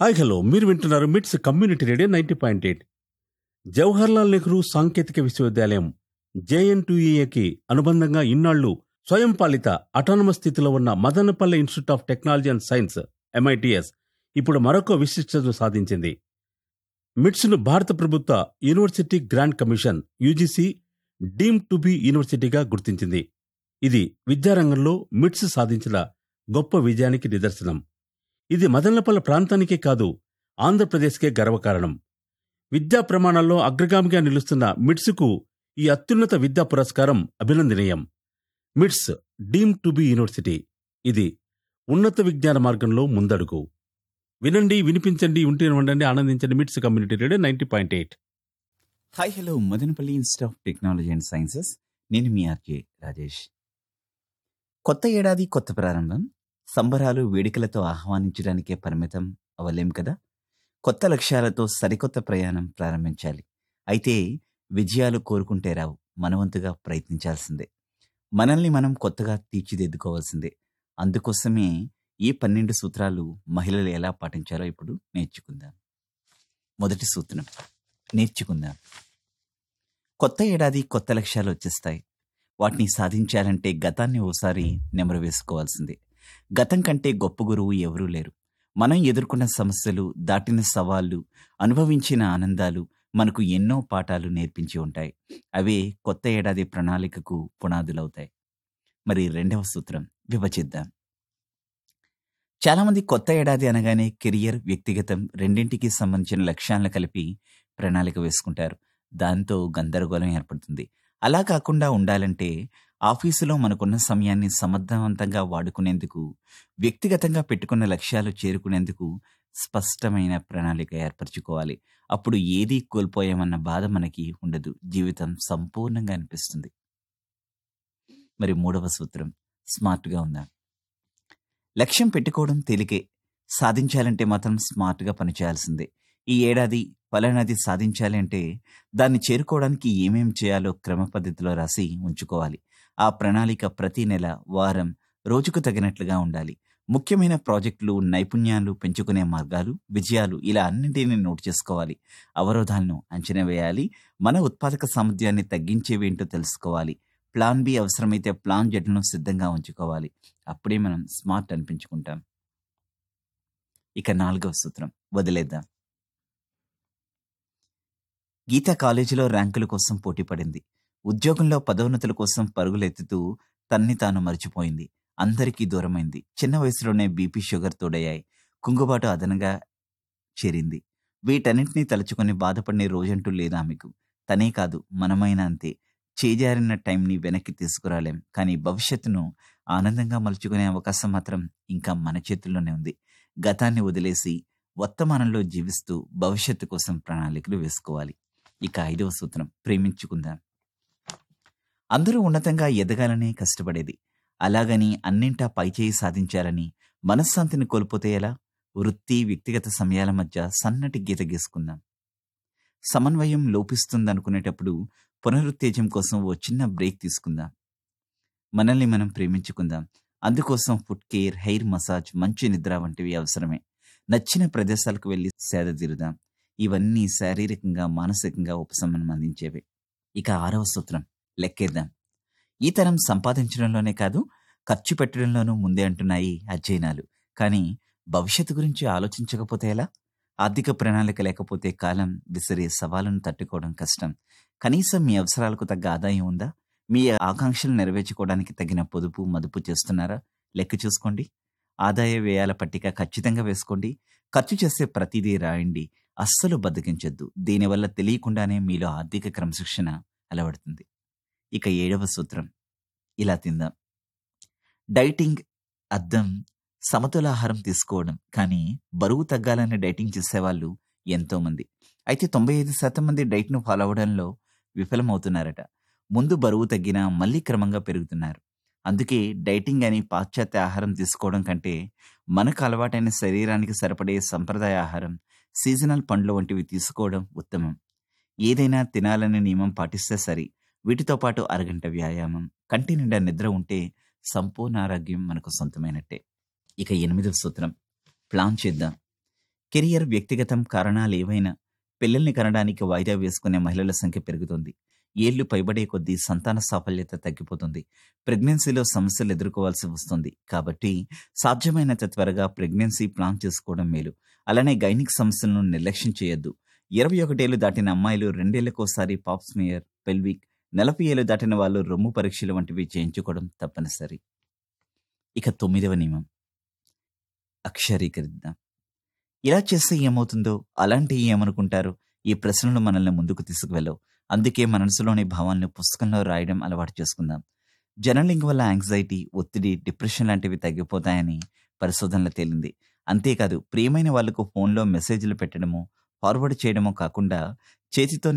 hi hello మీరు వింటున్నారు MITS community radio ninety point eight Jawaharlal Nehru సాంకేతిక విశ్వవిద్యాలయం జేఎన్టీఏకి అనుబంధంగా ఇన్నాళ్లు స్వయం పాలిత అటానమస్ స్థితిలో ఉన్న Madanapalle institute of technology and science MITS ఇప్పుడు మరొక విశిష్టతను సాధించింది మిట్స్ను భారత ప్రభుత్వ university grant commission UGC deemed to be యూనివర్సిటీగా గుర్తించింది ఇది విద్యారంగంలో మిట్స్ సాధించిన గొప్ప విజయానికి నిదర్శనం ఇది మదనపల్లె ప్రాంతానికే కాదు ఆంధ్రప్రదేశ్కే గర్వకారణం విద్యా ప్రమాణాల్లో అగ్రగామిగా నిలుస్తున్న మిట్స్కు ఈ అత్యున్నత విద్యా పురస్కారం అభినందనీయం మిట్స్ డీమ్ టు బి యూనివర్సిటీ ఇది ఉన్నత విజ్ఞాన మార్గంలో ముందడుగు వినండి వినిపించండి ఉంటే ఉండండి ఆనందించండి MITS community radio ninety point eight hi hello Madanapalli institute of technology and sciences నేను మీ ఆర్కే రాజేష్ కొత్త ఏడాది కొత్త ప్రారంభం సంబరాలు వేడుకలతో ఆహ్వానించడానికే పరిమితం అవ్వలేం కదా కొత్త లక్ష్యాలతో సరికొత్త ప్రయాణం ప్రారంభించాలి అయితే విజయాలు కోరుకుంటే రావు మనవంతుగా ప్రయత్నించాల్సిందే మనల్ని మనం కొత్తగా తీర్చిదిద్దుకోవాల్సిందే అందుకోసమే ఈ పన్నెండు సూత్రాలు మహిళలు ఎలా పాటించాలో ఇప్పుడు నేర్చుకుందాం మొదటి సూత్రం నేర్చుకుందాం కొత్త ఏడాది కొత్త లక్ష్యాలు వచ్చేస్తాయి వాటిని సాధించాలంటే గతాన్ని ఓసారి నెమరు వేసుకోవాల్సిందే గతం కంటే గొప్ప గురువు ఎవరూ లేరు మనం ఎదుర్కొన్న సమస్యలు దాటిన సవాళ్లు అనుభవించిన ఆనందాలు మనకు ఎన్నో పాఠాలు నేర్పించి ఉంటాయి అవే కొత్త ఏడాది ప్రణాళికకు పునాదులవుతాయి మరి రెండవ సూత్రం విభజిద్దాం చాలామంది కొత్త ఏడాది అనగానే కెరియర్ వ్యక్తిగతం రెండింటికి సంబంధించిన లక్ష్యాలను కలిపి ప్రణాళిక వేసుకుంటారు దాంతో గందరగోళం ఏర్పడుతుంది అలా కాకుండా ఉండాలంటే ఆఫీసులో మనకున్న సమయాన్ని సమర్థవంతంగా వాడుకునేందుకు వ్యక్తిగతంగా పెట్టుకున్న లక్ష్యాలు చేరుకునేందుకు స్పష్టమైన ప్రణాళిక ఏర్పరచుకోవాలి అప్పుడు ఏదీ కోల్పోయామన్న బాధ మనకి ఉండదు జీవితం సంపూర్ణంగా అనిపిస్తుంది మరి మూడవ సూత్రం స్మార్ట్గా ఉందా లక్ష్యం పెట్టుకోవడం తేలికే సాధించాలంటే మాత్రం స్మార్ట్గా పనిచేయాల్సిందే ఈ ఏడాది పలానాది సాధించాలి అంటే దాన్ని చేరుకోవడానికి ఏమేం చేయాలో క్రమ పద్ధతిలో రాసి ఉంచుకోవాలి ఆ ప్రణాళిక ప్రతి నెల వారం రోజుకు తగినట్లుగా ఉండాలి ముఖ్యమైన ప్రాజెక్టులు నైపుణ్యాలు పెంచుకునే మార్గాలు విజయాలు ఇలా అన్నింటినీ నోట్ చేసుకోవాలి అవరోధాలను అంచనా వేయాలి మన ఉత్పాదక సామర్థ్యాన్ని తగ్గించేవేంటో తెలుసుకోవాలి ప్లాన్ బి అవసరమైతే ప్లాన్ జట్లను సిద్ధంగా ఉంచుకోవాలి అప్పుడే మనం స్మార్ట్ అనిపించుకుంటాం ఇక నాలుగవ సూత్రం వదిలేద్దాం గీత కాలేజీలో ర్యాంకుల కోసం పోటీ పడింది ఉద్యోగంలో పదోన్నతుల కోసం పరుగులెత్తుతూ తన్ని తాను మర్చిపోయింది అందరికీ దూరమైంది చిన్న వయసులోనే బీపీ షుగర్ తోడయ్యాయి కుంగుబాటు అదనంగా చేరింది వీటన్నింటినీ తలుచుకొని బాధపడిన రోజంటూ లేదా ఆమెకు తనే కాదు మనమైనా అంతే చేజారిన టైంని వెనక్కి తీసుకురాలేం కానీ భవిష్యత్తును ఆనందంగా మలుచుకునే అవకాశం మాత్రం ఇంకా మన చేతుల్లోనే ఉంది గతాన్ని వదిలేసి వర్తమానంలో జీవిస్తూ భవిష్యత్తు కోసం ప్రణాళికలు వేసుకోవాలి ఇక ఐదవ సూత్రం ప్రేమించుకుందాం అందరూ ఉన్నతంగా ఎదగాలని కష్టపడేది అలాగని అన్నింటా పైచేయి సాధించాలని మనశ్శాంతిని కోల్పోతే ఎలా వృత్తి వ్యక్తిగత సమయాల మధ్య సన్నటి గీత గీసుకుందాం సమన్వయం లోపిస్తుందనుకునేటప్పుడు పునరుత్తేజం కోసం ఓ చిన్న బ్రేక్ తీసుకుందాం మనల్ని మనం ప్రేమించుకుందాం అందుకోసం ఫుడ్ కేర్ హెయిర్ మసాజ్ మంచి నిద్ర వంటివి అవసరమే నచ్చిన ప్రదేశాలకు వెళ్ళి సేద తీరుదాం ఇవన్నీ శారీరకంగా మానసికంగా ఉపశమనం అందించేవే ఇక ఆరవ సూత్రం లెక్కేద్దాం ఈ తరం సంపాదించడంలోనే కాదు ఖర్చు పెట్టడంలోనూ ముందే అంటున్నాయి అధ్యయనాలు కానీ భవిష్యత్తు గురించి ఆలోచించకపోతే ఎలా ఆర్థిక ప్రణాళిక లేకపోతే కాలం విసిరే సవాళ్ళను తట్టుకోవడం కష్టం కనీసం మీ అవసరాలకు తగ్గ ఆదాయం ఉందా మీ ఆకాంక్షలు నెరవేర్చుకోవడానికి తగిన పొదుపు మదుపు చేస్తున్నారా లెక్క చూసుకోండి ఆదాయ వ్యయాల పట్టిక ఖచ్చితంగా వేసుకోండి ఖర్చు చేసే ప్రతిదీ రాయండి అస్సలు బద్దకించొద్దు దీనివల్ల తెలియకుండానే మీలో ఆర్థిక క్రమశిక్షణ అలవడుతుంది ఇక ఏడవ సూత్రం ఇలా తిందాం డైటింగ్ అద్దం సమతుల ఆహారం తీసుకోవడం కానీ బరువు తగ్గాలని డైటింగ్ చేసేవాళ్ళు ఎంతో మంది అయితే తొంభై ఐదు శాతం మంది డైట్ను ఫాలో అవడంలో విఫలమవుతున్నారట ముందు బరువు తగ్గినా మళ్ళీ క్రమంగా పెరుగుతున్నారు అందుకే డైటింగ్ అని పాశ్చాత్య ఆహారం తీసుకోవడం కంటే మనకు అలవాటైన శరీరానికి సరిపడే సంప్రదాయ ఆహారం సీజనల్ పండ్లు వంటివి తీసుకోవడం ఉత్తమం ఏదైనా తినాలనే నియమం పాటిస్తే సరి వీటితో పాటు అరగంట వ్యాయామం కంటి నిండా నిద్ర ఉంటే సంపూర్ణ ఆరోగ్యం మనకు సొంతమైనట్టే ఇక ఎనిమిదవ సూత్రం ప్లాన్ చేద్దాం కెరియర్ వ్యక్తిగతం కారణాలు ఏవైనా పిల్లల్ని కనడానికి వాయిదా వేసుకునే మహిళల సంఖ్య పెరుగుతుంది ఏళ్లు పైబడే కొద్దీ సంతాన సాఫల్యత తగ్గిపోతుంది ప్రెగ్నెన్సీలో సమస్యలు ఎదుర్కోవాల్సి వస్తుంది కాబట్టి సాధ్యమైనంత త్వరగా ప్రెగ్నెన్సీ ప్లాన్ చేసుకోవడం మేలు అలానే గైనిక్ సమస్యలను నిర్లక్ష్యం చేయొద్దు ఇరవై ఒకటేళ్లు దాటిన అమ్మాయిలు రెండేళ్లకోసారి పాప్స్మియర్ పెల్విక్ నలభై ఏళ్ళు దాటిన వాళ్ళు రొమ్ము పరీక్షలు వంటివి చేయించుకోవడం తప్పనిసరి ఇక తొమ్మిదవ నియమం అక్షరీకరిద్దాం ఇలా చేస్తే ఏమవుతుందో అలాంటి ఏమనుకుంటారు ఈ ప్రశ్నలు మనల్ని ముందుకు తీసుకువెళ్ళవు అందుకే మనసులోని భావాలను పుస్తకంలో రాయడం అలవాటు చేసుకుందాం జర్నలింగ్ వల్ల యాంగ్జైటీ ఒత్తిడి డిప్రెషన్ లాంటివి తగ్గిపోతాయని పరిశోధనలో తేలింది అంతేకాదు ప్రియమైన వాళ్లకు ఫోన్లో మెసేజ్లు పెట్టడము ఫార్వర్డ్ చేయడమో కాకుండా చేతితో